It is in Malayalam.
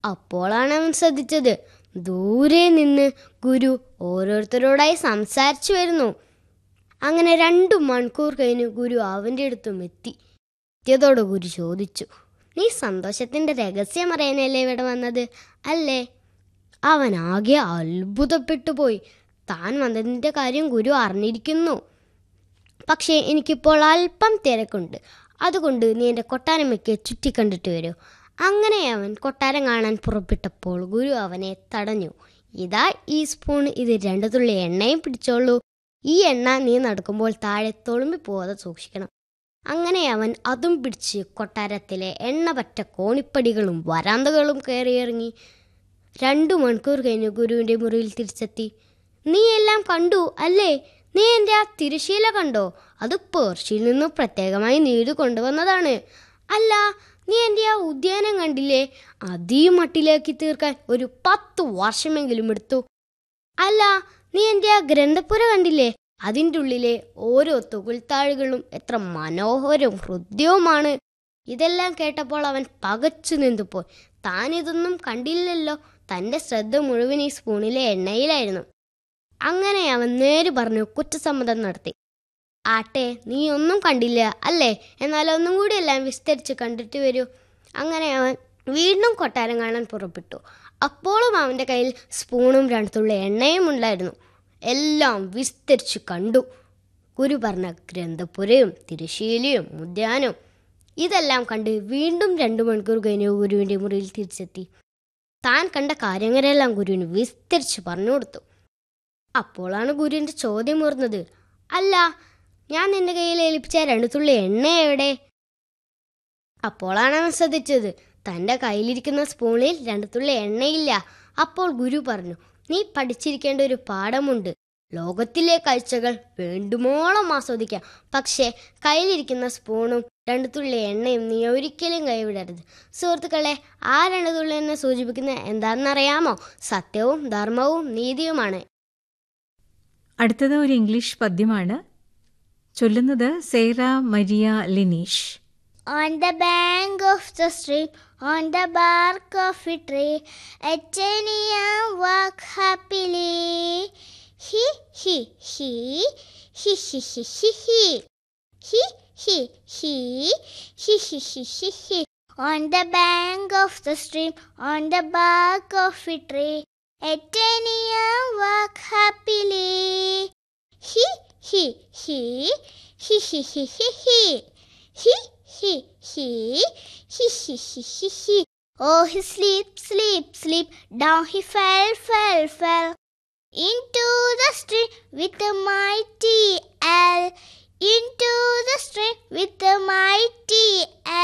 അപ്പോളാണ് അവൻ ശ്രദ്ധിച്ചത് ദൂരെ നിന്ന് ഗുരു ഓരോരുത്തരോടായി സംസാരിച്ചു വരുന്നു അങ്ങനെ രണ്ടു മണിക്കൂർ കഴിഞ്ഞ് ഗുരു അവൻ്റെ അടുത്തും എത്തി എത്തിയതോടെ ഗുരു ചോദിച്ചു നീ സന്തോഷത്തിന്റെ രഹസ്യം അറിയാനല്ലേ ഇവിടെ വന്നത് അല്ലേ അവൻ ആകെ അത്ഭുതപ്പെട്ടു പോയി താൻ വന്നതിൻ്റെ കാര്യം ഗുരു അറിഞ്ഞിരിക്കുന്നു പക്ഷേ എനിക്കിപ്പോൾ അല്പം തിരക്കുണ്ട് അതുകൊണ്ട് നീ എൻ്റെ കൊട്ടാരമയ്ക്ക് ചുറ്റിക്കണ്ടിട്ട് വരൂ അങ്ങനെ അവൻ കൊട്ടാരം കാണാൻ പുറപ്പെട്ടപ്പോൾ ഗുരു അവനെ തടഞ്ഞു ഇതാ ഈ സ്പൂൺ ഇത് രണ്ടു തുള്ളി എണ്ണയും പിടിച്ചോളൂ ഈ എണ്ണ നീ നടക്കുമ്പോൾ താഴെ തൊളുമ്പി പോകാതെ സൂക്ഷിക്കണം അങ്ങനെ അവൻ അതും പിടിച്ച് കൊട്ടാരത്തിലെ എണ്ണപറ്റ കോണിപ്പടികളും വരാന്തകളും കയറിയിറങ്ങി രണ്ടു മണിക്കൂർ കഴിഞ്ഞ് ഗുരുവിൻ്റെ മുറിയിൽ തിരിച്ചെത്തി നീ എല്ലാം കണ്ടു അല്ലേ നീ എൻ്റെ ആ തിരശീല കണ്ടോ അത് പേർഷ്യയിൽ നിന്ന് പ്രത്യേകമായി നീട് കൊണ്ടുവന്നതാണ് അല്ല നീ എൻ്റെ ആ ഉദ്യാനം കണ്ടില്ലേ അതീ മട്ടിലാക്കി തീർക്കാൻ ഒരു പത്ത് വർഷമെങ്കിലും എടുത്തു അല്ല നീ എൻ്റെ ആ ഗ്രന്ഥപ്പുര കണ്ടില്ലേ അതിൻ്റെ ഉള്ളിലെ ഓരോ തുകൾത്താഴുകളും എത്ര മനോഹരവും ഹൃദ്യവുമാണ് ഇതെല്ലാം കേട്ടപ്പോൾ അവൻ പകച്ചു നിന്നുപോയി താൻ ഇതൊന്നും കണ്ടില്ലല്ലോ തൻ്റെ ശ്രദ്ധ മുഴുവൻ ഈ സ്പൂണിലെ എണ്ണയിലായിരുന്നു അങ്ങനെ അവൻ നേര് പറഞ്ഞു കുറ്റസമ്മതം നടത്തി ആട്ടെ നീ ഒന്നും കണ്ടില്ല അല്ലേ എന്നാൽ ഒന്നും കൂടി എല്ലാം വിസ്തരിച്ച് കണ്ടിട്ട് വരൂ അങ്ങനെ അവൻ വീണ്ടും കൊട്ടാരം കാണാൻ പുറപ്പെട്ടു അപ്പോഴും അവൻ്റെ കയ്യിൽ സ്പൂണും രണ്ടുള്ള എണ്ണയും ഉണ്ടായിരുന്നു എല്ലാം വിസ്തരിച്ച് കണ്ടു ഗുരു പറഞ്ഞ ഗ്രന്ഥപുരയും തിരശീലയും ഉദ്യാനവും ഇതെല്ലാം കണ്ട് വീണ്ടും രണ്ടു മണിക്കൂർ കഴിഞ്ഞ് ഗുരുവിൻ്റെ മുറിയിൽ തിരിച്ചെത്തി താൻ കണ്ട കാര്യങ്ങളെല്ലാം ഗുരുവിന് വിസ്തരിച്ച് പറഞ്ഞു കൊടുത്തു അപ്പോഴാണ് ഗുരുവിൻ്റെ ചോദ്യം ഉയർന്നത് അല്ല ഞാൻ നിന്റെ കയ്യിൽ ഏൽപ്പിച്ച രണ്ടു തുള്ളി എണ്ണ എവിടെ അപ്പോഴാണ് അവൻ ശ്രദ്ധിച്ചത് തൻ്റെ കയ്യിലിരിക്കുന്ന സ്പൂണിൽ രണ്ടു തുള്ളി എണ്ണയില്ല അപ്പോൾ ഗുരു പറഞ്ഞു നീ പഠിച്ചിരിക്കേണ്ട ഒരു പാഠമുണ്ട് ലോകത്തിലെ കാഴ്ചകൾ വേണ്ടുമോളം ആസ്വദിക്കാം പക്ഷേ കയ്യിലിരിക്കുന്ന സ്പൂണും രണ്ടു തുള്ളി എണ്ണയും നീ ഒരിക്കലും കൈവിടരുത് സുഹൃത്തുക്കളെ ആ രണ്ടു തുള്ളി എണ്ണ സൂചിപ്പിക്കുന്നത് എന്താണെന്നറിയാമോ സത്യവും ധർമ്മവും നീതിയുമാണ് അടുത്തത് ഒരു ഇംഗ്ലീഷ് പദ്യമാണ് ചൊല്ലുന്നത് Sera Maria Lineesh On the bank of the stream, on the bark of a tree, a genius walk happily. He, he, he, he, he, he, he, he. He, he, he, he, he, he, he, he. On the bank of the stream, on the bark of a tree, a genius walk happily. He, he, he, he, he, he, he, he. He, he, he, he, he, he, he, he. Oh, he sleep, sleep, sleep. Down he fell, fell, fell. Into the stream with a mighty L. Into the stream with a mighty L.